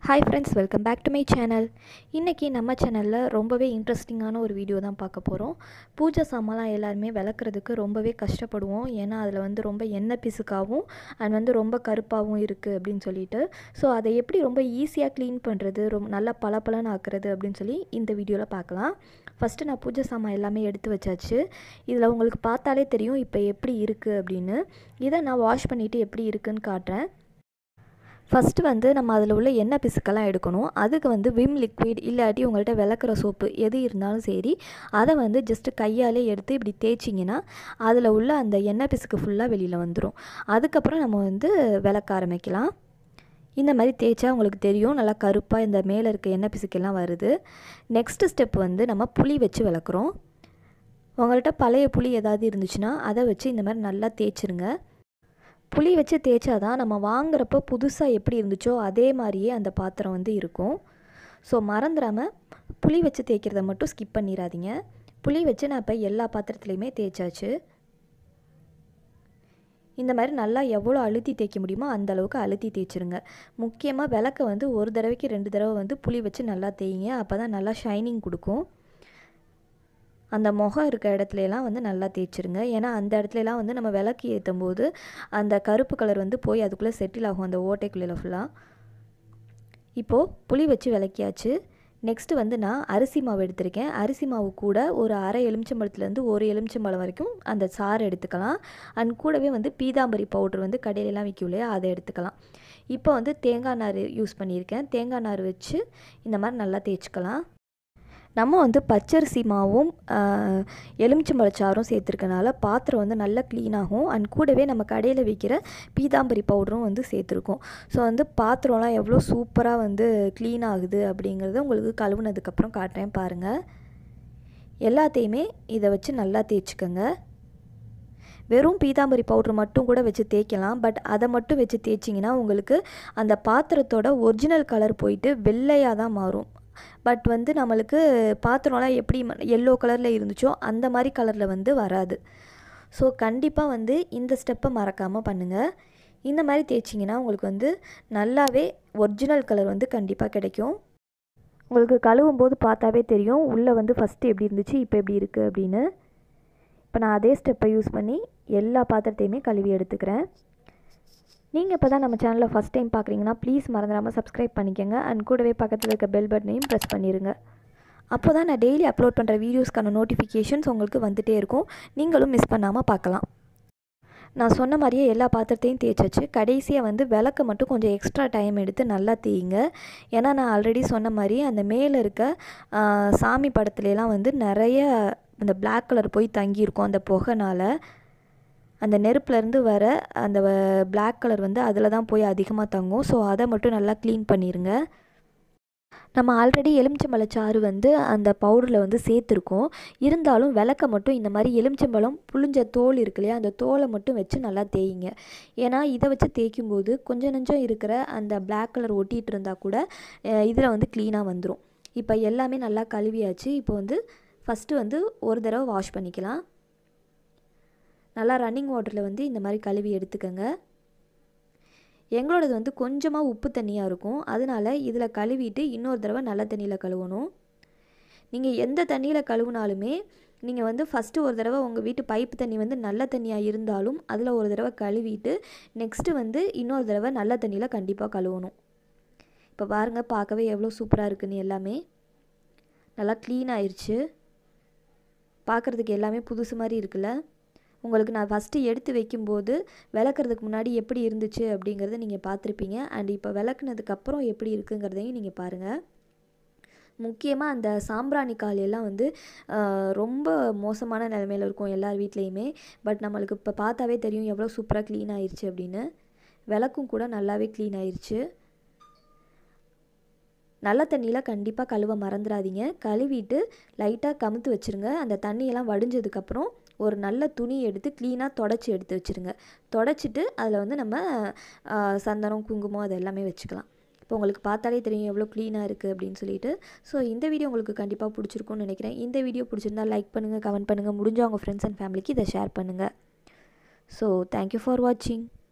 hi friends welcome back to my channel இன்றைக்கி நம்ம சேனலில் ரொம்பவே இன்ட்ரெஸ்டிங்கான ஒரு வீடியோ தான் பார்க்க போகிறோம் பூஜை சாமான்லாம் எல்லாருமே விளக்குறதுக்கு ரொம்பவே கஷ்டப்படுவோம் ஏன்னா அதில் வந்து ரொம்ப எண்ணெய் பிசுக்காகவும் அண்ட் வந்து ரொம்ப கருப்பாகவும் இருக்குது அப்படின்னு சொல்லிட்டு ஸோ அதை எப்படி ரொம்ப ஈஸியாக க்ளீன் பண்ணுறது ரொம்ப நல்லா பளபளன்னு ஆக்குறது அப்படின்னு சொல்லி இந்த வீடியோவில் பார்க்கலாம் ஃபஸ்ட்டு நான் பூஜை சாமான் எல்லாமே எடுத்து வச்சாச்சு இதில் உங்களுக்கு பார்த்தாலே தெரியும் இப்போ எப்படி இருக்குது அப்படின்னு இதை நான் வாஷ் பண்ணிவிட்டு எப்படி இருக்குன்னு காட்டுறேன் ஃபஸ்ட்டு வந்து நம்ம அதில் உள்ள எண்ணெய் பிசுக்கெல்லாம் எடுக்கணும் அதுக்கு வந்து விம் லிக்விட் இல்லாட்டி உங்கள்கிட்ட விளக்குற சோப்பு எது இருந்தாலும் சரி அதை வந்து ஜஸ்ட்டு கையாலே எடுத்து இப்படி தேய்ச்சிங்கன்னா அதில் உள்ள அந்த எண்ணெய் பிசுக்கு ஃபுல்லாக வெளியில் வந்துடும் அதுக்கப்புறம் நம்ம வந்து விளக்க ஆரம்பிக்கலாம் இந்த மாதிரி தேய்ச்சா உங்களுக்கு தெரியும் நல்லா கருப்பாக இந்த மேலே இருக்க எண்ணெய் பிசுக்கெல்லாம் வருது நெக்ஸ்ட்டு ஸ்டெப் வந்து நம்ம புளி வச்சு விளக்குறோம் உங்கள்கிட்ட பழைய புளி ஏதாவது இருந்துச்சுன்னா அதை வச்சு இந்த மாதிரி நல்லா தேய்ச்சிருங்க புளி வச்சு தேய்ச்சா தான் நம்ம வாங்குறப்போ புதுசாக எப்படி இருந்துச்சோ அதே மாதிரியே அந்த பாத்திரம் வந்து இருக்கும் ஸோ மறந்துடாமல் புளி வச்சு தேய்க்கிறத மட்டும் ஸ்கிப் பண்ணிடாதீங்க புளி வச்சு நான் இப்போ எல்லா பாத்திரத்துலேயுமே தேய்ச்சாச்சு இந்த மாதிரி நல்லா எவ்வளோ அழுத்தி தேய்க்க முடியுமோ அந்த அளவுக்கு அழுத்தி தேய்ச்சிருங்க முக்கியமாக விளக்க வந்து ஒரு தடவைக்கு ரெண்டு தடவை வந்து புளி வச்சு நல்லா தேய்ங்க அப்போ தான் நல்லா ஷைனிங் கொடுக்கும் அந்த முகம் இருக்க இடத்துலலாம் வந்து நல்லா தேய்ச்சிருங்க ஏன்னா அந்த இடத்துலலாம் வந்து நம்ம விளக்கு ஏற்றும் போது அந்த கருப்பு கலர் வந்து போய் அதுக்குள்ளே செட்டில் ஆகும் அந்த ஓட்டைக்குள்ளே ஃபுல்லாக இப்போது புளி வச்சு விளக்கியாச்சு நெக்ஸ்ட்டு வந்து நான் அரிசி மாவு எடுத்திருக்கேன் அரிசி மாவு கூட ஒரு அரை எலுமிச்சம்பழத்துலேருந்து ஒரு எலுமிச்சம்பழம் வரைக்கும் அந்த சாறு எடுத்துக்கலாம் அண்ட் கூடவே வந்து பீதாம்பரி பவுட்ரு வந்து கடையிலலாம் விற்கும் இல்லையா அதை எடுத்துக்கலாம் இப்போ வந்து தேங்காய் நார் யூஸ் பண்ணியிருக்கேன் தேங்காய் நார் வச்சு இந்த மாதிரி நல்லா தேய்ச்சிக்கலாம் நம்ம வந்து பச்சரிசி மாவும் எலுமிச்சம்பழச்சாரும் சேர்த்துருக்கனால பாத்திரம் வந்து நல்லா க்ளீனாகும் அண்ட் கூடவே நம்ம கடையில் விற்கிற பீதாம்பரி பவுடரும் வந்து சேர்த்துருக்கோம் ஸோ வந்து பாத்திரம்லாம் எவ்வளோ சூப்பராக வந்து க்ளீன் ஆகுது அப்படிங்கிறத உங்களுக்கு கழுவுனதுக்கப்புறம் காட்டுறேன் பாருங்கள் எல்லாத்தையுமே இதை வச்சு நல்லா தேய்ச்சிக்கோங்க வெறும் பீதாம்பரி பவுட்ரு மட்டும் கூட வச்சு தேய்க்கலாம் பட் அதை மட்டும் வச்சு தேய்ச்சிங்கன்னா உங்களுக்கு அந்த பாத்திரத்தோட ஒரிஜினல் கலர் போயிட்டு வெள்ளையாக தான் மாறும் பட் வந்து நம்மளுக்கு பாத்திரம்லாம் எப்படி எல்லோ கலரில் இருந்துச்சோ அந்த மாதிரி கலரில் வந்து வராது ஸோ கண்டிப்பாக வந்து இந்த ஸ்டெப்பை மறக்காமல் பண்ணுங்கள் இந்த மாதிரி தேய்ச்சிங்கன்னா உங்களுக்கு வந்து நல்லாவே ஒரிஜினல் கலர் வந்து கண்டிப்பாக கிடைக்கும் உங்களுக்கு கழுவும் போது பார்த்தாவே தெரியும் உள்ளே வந்து ஃபஸ்ட்டு எப்படி இருந்துச்சு இப்போ எப்படி இருக்குது அப்படின்னு இப்போ நான் அதே ஸ்டெப்பை யூஸ் பண்ணி எல்லா பாத்திரத்தையுமே கழுவி எடுத்துக்கிறேன் நீங்கள் இப்போ தான் நம்ம சேனலில் ஃபஸ்ட் டைம் பார்க்குறீங்கன்னா ப்ளீஸ் மறந்துடாமல் சப்ஸ்கிரைப் பண்ணிக்கோங்க அண்ட் கூடவே பக்கத்தில் இருக்க பெல் பட்டனையும் ப்ரெஸ் பண்ணிடுங்க அப்போ தான் நான் டெய்லி அப்லோட் பண்ணுற வீடியோஸ்க்கான நோட்டிஃபிகேஷன்ஸ் உங்களுக்கு வந்துகிட்டே இருக்கும் நீங்களும் மிஸ் பண்ணாமல் பார்க்கலாம் நான் சொன்ன மாதிரியே எல்லா பாத்திரத்தையும் தேய்ச்சாச்சு கடைசியாக வந்து விளக்க மட்டும் கொஞ்சம் எக்ஸ்ட்ரா டைம் எடுத்து நல்லா தேய்ங்க ஏன்னா நான் ஆல்ரெடி சொன்ன மாதிரி அந்த மேலே இருக்க சாமி படத்துலலாம் வந்து நிறைய அந்த பிளாக் கலர் போய் தங்கியிருக்கும் அந்த புகைனால் அந்த நெருப்புலேருந்து வர அந்த பிளாக் கலர் வந்து அதில் தான் போய் அதிகமாக தங்கும் ஸோ அதை மட்டும் நல்லா க்ளீன் பண்ணிடுங்க நம்ம ஆல்ரெடி எலுமிச்சம்பழச்சாறு வந்து அந்த பவுடரில் வந்து சேர்த்துருக்கோம் இருந்தாலும் விளக்க மட்டும் இந்த மாதிரி எலுமிச்சம்பழம் புளிஞ்ச தோல் இருக்கு இல்லையா அந்த தோலை மட்டும் வச்சு நல்லா தேய்ங்க ஏன்னா இதை வச்சு தேய்க்கும் போது கொஞ்சம் நஞ்சம் இருக்கிற அந்த பிளாக் கலர் ஒட்டிகிட்டு இருந்தால் கூட இதில் வந்து க்ளீனாக வந்துடும் இப்போ எல்லாமே நல்லா கழுவியாச்சு இப்போ வந்து ஃபஸ்ட்டு வந்து ஒரு தடவை வாஷ் பண்ணிக்கலாம் நல்லா ரன்னிங் வாட்டரில் வந்து இந்த மாதிரி கழுவி எடுத்துக்கோங்க எங்களோடது வந்து கொஞ்சமாக உப்பு தண்ணியாக இருக்கும் அதனால் இதில் கழுவிட்டு இன்னொரு தடவை நல்ல தண்ணியில் கழுவணும் நீங்கள் எந்த தண்ணியில் கழுவுனாலுமே நீங்கள் வந்து ஃபஸ்ட்டு ஒரு தடவை உங்கள் வீட்டு பைப்பு தண்ணி வந்து நல்ல தண்ணியாக இருந்தாலும் அதில் ஒரு தடவை கழுவிட்டு நெக்ஸ்ட்டு வந்து இன்னொரு தடவை நல்ல தண்ணியில் கண்டிப்பாக கழுவணும் இப்போ பாருங்கள் பார்க்கவே எவ்வளோ சூப்பராக இருக்குன்னு எல்லாமே நல்லா க்ளீன் ஆயிடுச்சு பார்க்குறதுக்கு எல்லாமே புதுசு மாதிரி இருக்குல்ல உங்களுக்கு நான் ஃபஸ்ட்டு எடுத்து வைக்கும்போது விளக்குறதுக்கு முன்னாடி எப்படி இருந்துச்சு அப்படிங்கிறத நீங்கள் பார்த்துருப்பீங்க அண்ட் இப்போ விளக்குனதுக்கப்புறம் எப்படி இருக்குங்கிறதையும் நீங்கள் பாருங்கள் முக்கியமாக அந்த சாம்பிராணி காலையெல்லாம் வந்து ரொம்ப மோசமான நிலமையில் இருக்கும் எல்லார் வீட்லேயுமே பட் நம்மளுக்கு இப்போ பார்த்தாவே தெரியும் எவ்வளோ சூப்பராக க்ளீன் ஆயிடுச்சு அப்படின்னு விளக்கும் கூட நல்லாவே க்ளீன் ஆயிடுச்சு நல்ல தண்ணியில் கண்டிப்பாக கழுவ மறந்துடாதீங்க கழுவிட்டு லைட்டாக கமுத்து வச்சுருங்க அந்த தண்ணியெல்லாம் வடிஞ்சதுக்கப்புறம் ஒரு நல்ல துணி எடுத்து க்ளீனாக தொடச்சி எடுத்து வச்சுருங்க தொடச்சிட்டு அதில் வந்து நம்ம சந்தனம் குங்குமம் அது எல்லாமே வச்சுக்கலாம் இப்போ உங்களுக்கு பார்த்தாலே தெரியும் எவ்வளோ க்ளீனாக இருக்குது அப்படின்னு சொல்லிட்டு ஸோ இந்த வீடியோ உங்களுக்கு கண்டிப்பாக பிடிச்சிருக்கும்னு நினைக்கிறேன் இந்த வீடியோ பிடிச்சிருந்தா லைக் பண்ணுங்கள் கமெண்ட் பண்ணுங்கள் முடிஞ்ச உங்கள் ஃப்ரெண்ட்ஸ் அண்ட் ஃபேமிலிக்கு இதை ஷேர் பண்ணுங்கள் ஸோ தேங்க்யூ ஃபார் வாட்சிங்